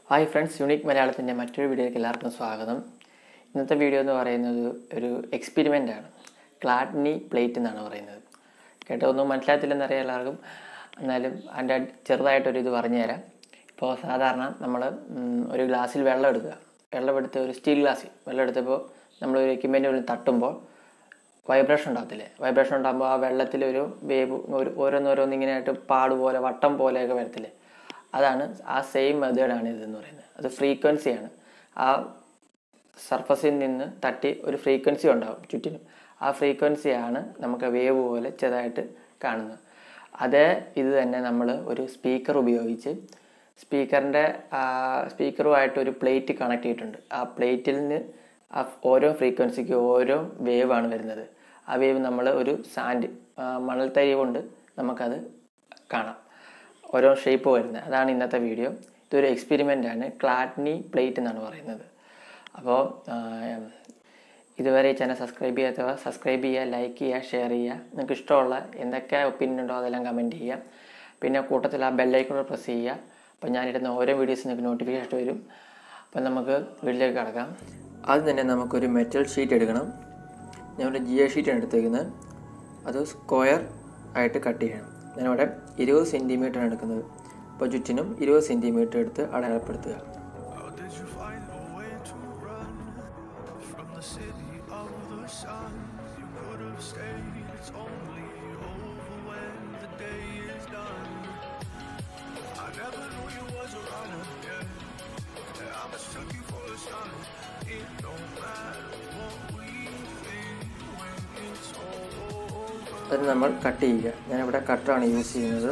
Hi friends unique മലയാളത്തിൻ്റെ മറ്റൊരു വീഡിയോയിലേക്ക് എല്ലാവർക്കും സ്വാഗതം ഇന്നത്തെ വീഡിയോ എന്ന് പറയുന്നത് ഒരു എക്സ്പെരിമെൻ്റ് ആണ് ക്ലാഡ്നി പ്ലേറ്റ് എന്നാണ് പറയുന്നത് കേട്ടോ ഒന്നും മനസ്സിലാകത്തില്ലെന്നറിയാം എല്ലാവർക്കും എന്നാലും അതിൻ്റെ ചെറുതായിട്ടൊരു ഇത് പറഞ്ഞുതരാം ഇപ്പോൾ സാധാരണ നമ്മൾ ഒരു ഗ്ലാസ്സിൽ വെള്ളം എടുക്കുക വെള്ളം എടുത്ത് ഒരു സ്റ്റീൽ ഗ്ലാസ്സിൽ വെള്ളം എടുത്തപ്പോൾ നമ്മൾ ഒരു എക്യുപ്മെൻറ്റ് ഉള്ളിൽ തട്ടുമ്പോൾ വൈബ്രേഷൻ ഉണ്ടാകത്തില്ലേ വൈബ്രേഷൻ ഉണ്ടാകുമ്പോൾ ആ വെള്ളത്തിൽ ഒരു വേവ് ഒരു ഓരോന്നോരോന്ന് ഇങ്ങനെ ആയിട്ട് പാട് പോലെ വട്ടം പോലെയൊക്കെ വരത്തില്ലേ അതാണ് ആ സെയിം മെത്തേഡാണ് ഇതെന്ന് പറയുന്നത് അത് ഫ്രീക്വൻസിയാണ് ആ സർഫസിൽ നിന്ന് തട്ടി ഒരു ഫ്രീക്വൻസി ഉണ്ടാവും ചുറ്റിനും ആ ഫ്രീക്വൻസിയാണ് നമുക്ക് വേവ് പോലെ ചെറുതായിട്ട് കാണുന്നത് അതേ ഇത് തന്നെ നമ്മൾ ഒരു സ്പീക്കർ ഉപയോഗിച്ച് സ്പീക്കറിൻ്റെ സ്പീക്കറുമായിട്ട് ഒരു പ്ലേറ്റ് കണക്ട് ചെയ്തിട്ടുണ്ട് ആ പ്ലേറ്റിൽ നിന്ന് ആ ഓരോ ഫ്രീക്വൻസിക്ക് ഓരോ വേവ് ആണ് വരുന്നത് ആ വേവ് നമ്മൾ ഒരു സാൻഡ് മണൽത്തരി കൊണ്ട് നമുക്കത് കാണാം ഓരോ ഷേപ്പ് വരുന്നത് അതാണ് ഇന്നത്തെ വീഡിയോ ഇതൊരു എക്സ്പെരിമെൻ്റ് ആണ് ക്ലാഡ്നി പ്ലേറ്റ് എന്നാണ് പറയുന്നത് അപ്പോൾ ഇതുവരെ ഈ ചാനൽ സബ്സ്ക്രൈബ് ചെയ്യാത്തവർ സബ്സ്ക്രൈബ് ചെയ്യുക ലൈക്ക് ചെയ്യുക ഷെയർ ചെയ്യുക നിങ്ങൾക്ക് ഇഷ്ടമുള്ള എന്തൊക്കെ ഒപ്പീനിയൻ ഉണ്ടോ അതെല്ലാം കമൻറ്റ് ചെയ്യുക പിന്നെ കൂട്ടത്തിൽ ആ ബെല്ലൈക്കോടെ പ്രസ് ചെയ്യുക അപ്പോൾ ഞാനിടുന്ന ഓരോ വീഡിയോസ് നിങ്ങൾക്ക് നോട്ടിഫിക്കേഷൻ വരും അപ്പം നമുക്ക് വീട്ടിലേക്ക് കിടക്കാം ആദ്യം തന്നെ നമുക്കൊരു മെറ്റൽ ഷീറ്റ് എടുക്കണം ഞാനൊരു ജി എ ഷീറ്റാണ് എടുത്തേക്കുന്നത് അത് സ്ക്വയർ ആയിട്ട് കട്ട് ചെയ്യണം ഞാനിവിടെ ഇരുപത് സെൻറ്റിമീറ്ററാണ് എടുക്കുന്നത് അപ്പോൾ ചുറ്റിനും ഇരുപത് സെൻറ്റിമീറ്റർ എടുത്ത് അടയാളപ്പെടുത്തുക How did you find a way to run from the city of the sun? You could have stayed, it's only over when the day is done. I never knew you was a runner, yeah. yeah I mistook you for the sun. It don't matter what we think when it's all over. അത് നമ്മൾ cut ചെയ്യുക ഞാനിവിടെ കട്ടറാണ് use ചെയ്യുന്നത്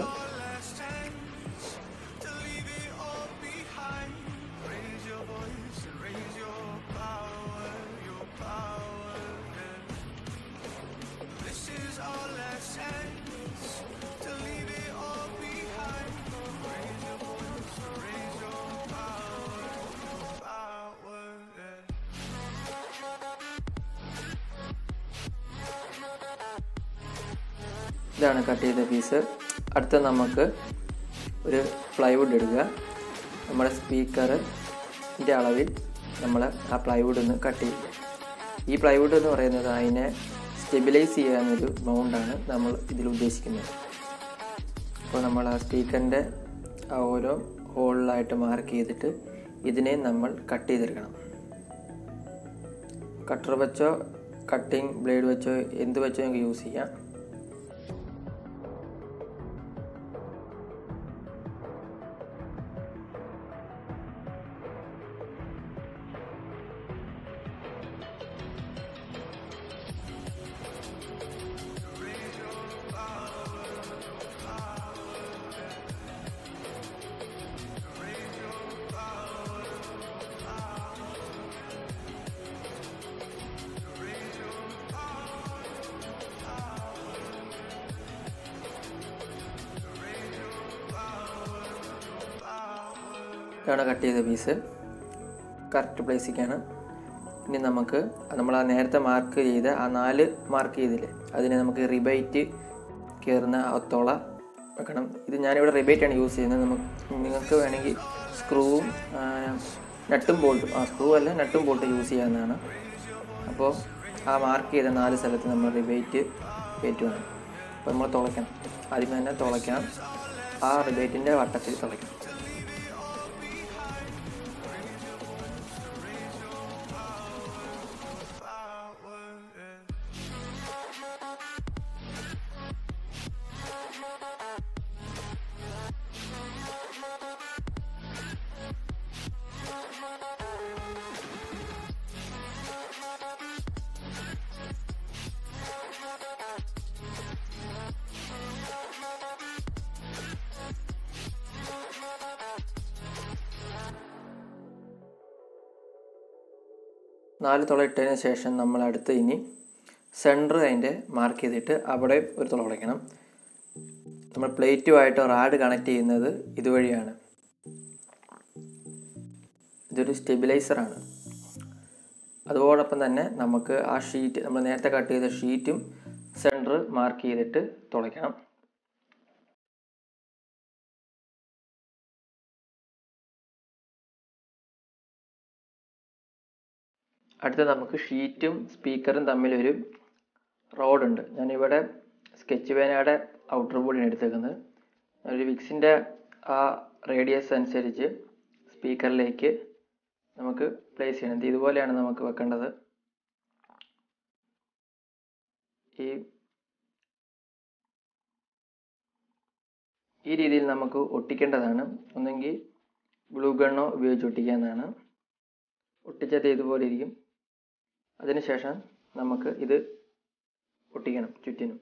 To leave it all behind. Raise your voice and raise your power, your power. yeah. This is our last chance to leave it all behind. Raise your voice and raise your power, your power. yeah. ഇതാണ് cut ചെയ്ത piece അടുത്ത നമുക്ക് ഒരു plywood എടുക്കുക നമ്മുടെ സ്പീക്കറിൻ്റെ അളവിൽ നമ്മൾ ആ പ്ലൈവുഡ് ഒന്ന് കട്ട് ചെയ്യുക ഈ പ്ലൈവുഡ് എന്ന് പറയുന്നത് അതിനെ സ്റ്റെബിലൈസ് ചെയ്യാനൊരു മൗണ്ടാണ് നമ്മൾ ഇതിൽ ഉദ്ദേശിക്കുന്നത് അപ്പോൾ നമ്മൾ ആ സ്പീക്കറിൻ്റെ ആ ഓരോ ഹോളിലായിട്ട് മാർക്ക് ചെയ്തിട്ട് ഇതിനെ നമ്മൾ കട്ട് ചെയ്തെടുക്കണം കട്ടർ വെച്ചോ കട്ടിങ് ബ്ലേഡ് വെച്ചോ എന്ത് വെച്ചോ നമുക്ക് യൂസ് ചെയ്യാം ഇതാണ് കട്ട് ചെയ്ത പീസ് കറക്റ്റ് പ്ലേസിലേക്കാണ് ഇനി നമുക്ക് നമ്മൾ ആ നേരത്തെ മാർക്ക് ചെയ്ത ആ നാല് മാർക്ക് ചെയ്തില്ലേ അതിനെ നമുക്ക് റിബൈറ്റ് കയറുന്ന ആ തൊള വെക്കണം ഇത് ഞാനിവിടെ റിബൈറ്റാണ് യൂസ് ചെയ്യുന്നത് നമുക്ക് നിങ്ങൾക്ക് വേണമെങ്കിൽ സ്ക്രൂവും നട്ടും ബോൾട്ടും ആ സ്ക്രൂ അല്ല നട്ടും ബോൾട്ടും യൂസ് ചെയ്യാവുന്നതാണ് അപ്പോൾ ആ മാർക്ക് ചെയ്ത നാല് സ്ഥലത്ത് നമ്മൾ റിബൈറ്റ് കയറ്റുവാണ് അപ്പോൾ നമ്മൾ തുളയ്ക്കണം ആദ്യം തന്നെ തുളയ്ക്കണം ആ റിബൈറ്റിൻ്റെ വട്ടത്തിൽ തുളയ്ക്കണം power, yeah. നാല് തുള ഇട്ടതിന് ശേഷം നമ്മൾ അടുത്ത് ഇനി സെൻറ്റർ അതിൻ്റെ മാർക്ക് ചെയ്തിട്ട് അവിടെ ഒരു തുള ഉടയ്ക്കണം നമ്മൾ പ്ലേറ്റുമായിട്ട് റാഡ് കണക്ട് ചെയ്യുന്നത് ഇതുവഴിയാണ് ഇതൊരു സ്റ്റെബിലൈസറാണ് അതോടൊപ്പം തന്നെ നമുക്ക് ആ ഷീറ്റ് നമ്മൾ നേരത്തെ കട്ട് ചെയ്ത ഷീറ്റും സെൻറ്റർ മാർക്ക് ചെയ്തിട്ട് തുളയ്ക്കണം അടുത്ത നമുക്ക് ഷീറ്റും സ്പീക്കറും തമ്മിലൊരു റോഡുണ്ട് ഞാനിവിടെ സ്കെച്ച് പേനയുടെ ഔട്ടർ ബോഡിയാണ് എടുത്തേക്കുന്നത് ഒരു വിക്സിൻ്റെ ആ റേഡിയസ് അനുസരിച്ച് സ്പീക്കറിലേക്ക് നമുക്ക് പ്ലേസ് ചെയ്യണം ഇത് ഇതുപോലെയാണ് നമുക്ക് വെക്കേണ്ടത് ഈ ഈ രീതിയിൽ നമുക്ക് ഒട്ടിക്കേണ്ടതാണ് ഒന്നെങ്കിൽ ഗ്ലൂ ഗണ്ണോ ഉപയോഗിച്ച് ഒട്ടിക്കാവുന്നതാണ് ഒട്ടിച്ചത് ഇതുപോലെ ഇരിക്കും അതിനുശേഷം നമുക്ക് ഇത് ഒട്ടിക്കണം ചുറ്റിനും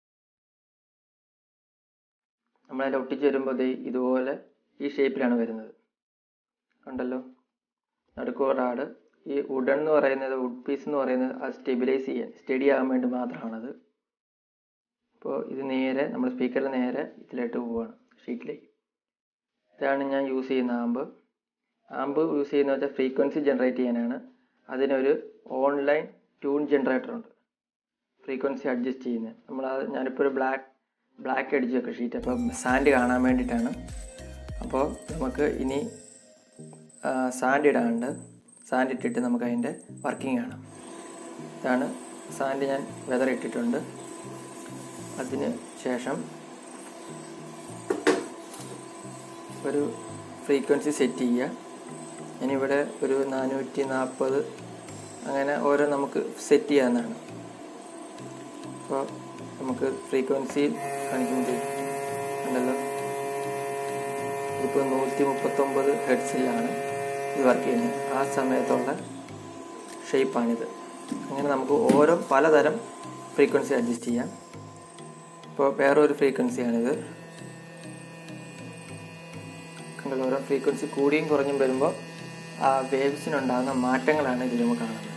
നമ്മളതിൽ ഒട്ടിച്ച് വരുമ്പോൾ ദേ ഇതുപോലെ ഈ ഷേപ്പിലാണ് വരുന്നത് കണ്ടല്ലോ നടുക്കോ റാഡ് ഈ വുഡൻ എന്ന് പറയുന്നത് വുഡ് പീസ് എന്ന് പറയുന്നത് അത് സ്റ്റെബിലൈസ് ചെയ്യാൻ സ്റ്റഡി ആകാൻ വേണ്ടി മാത്രമാണത് അപ്പോൾ ഇത് നേരെ നമ്മൾ സ്പീക്കറിൽ നേരെ ഇതിലോട്ട് പോവുകയാണ് ഷീറ്റിലേക്ക് ഇതാണ് ഞാൻ യൂസ് ചെയ്യുന്ന ആമ്പ് ആമ്പ് യൂസ് ചെയ്യുന്ന വെച്ചാൽ ഫ്രീക്വൻസി ജനറേറ്റ് ചെയ്യാനാണ് അതിനൊരു ഓൺലൈൻ ട്യൂൺ ജനറേറ്റർ ഉണ്ട് ഫ്രീക്വൻസി അഡ്ജസ്റ്റ് ചെയ്യുന്നത് നമ്മൾ അത് ഞാനിപ്പോൾ ഒരു ബ്ലാക്ക് ബ്ലാക്ക് അടിച്ച് വെക്കുക ഷീറ്റ് അപ്പോൾ സാൻഡ് കാണാൻ വേണ്ടിയിട്ടാണ് അപ്പോൾ നമുക്ക് ഇനി സാൻഡ് ഇടാണ്ട് സാൻഡ് ഇട്ടിട്ട് നമുക്ക് അതിൻ്റെ വർക്കിംഗ് കാണാം ഇതാണ് സാൻഡ് ഞാൻ വെതർ ഇട്ടിട്ടുണ്ട് അതിന് ശേഷം ഒരു ഫ്രീക്വൻസി സെറ്റ് ചെയ്യുക ഞാനിവിടെ ഒരു നാനൂറ്റി നാൽപ്പത് അങ്ങനെ ഓരോ നമുക്ക് സെറ്റ് ചെയ്യാവുന്നതാണ് അപ്പോൾ നമുക്ക് ഫ്രീക്വൻസി കാണിക്കുന്നത് ഉണ്ടല്ലോ ഇപ്പോൾ നൂറ്റി മുപ്പത്തൊമ്പത് ഹെഡ്സിലാണ് ഇത് വർക്ക് ചെയ്യുന്നത് ആ സമയത്തുള്ള ഷേപ്പാണിത് അങ്ങനെ നമുക്ക് ഓരോ പലതരം ഫ്രീക്വൻസി അഡ്ജസ്റ്റ് ചെയ്യാം ഇപ്പോൾ വേറൊരു ഫ്രീക്വൻസിയാണിത് കണ്ടല്ലോ ഓരോ ഫ്രീക്വൻസി കൂടിയും കുറഞ്ഞും വരുമ്പോൾ ആ വേവ്സിനുണ്ടാകുന്ന മാറ്റങ്ങളാണ് ഇതിൽ നമുക്ക് കാണുന്നത്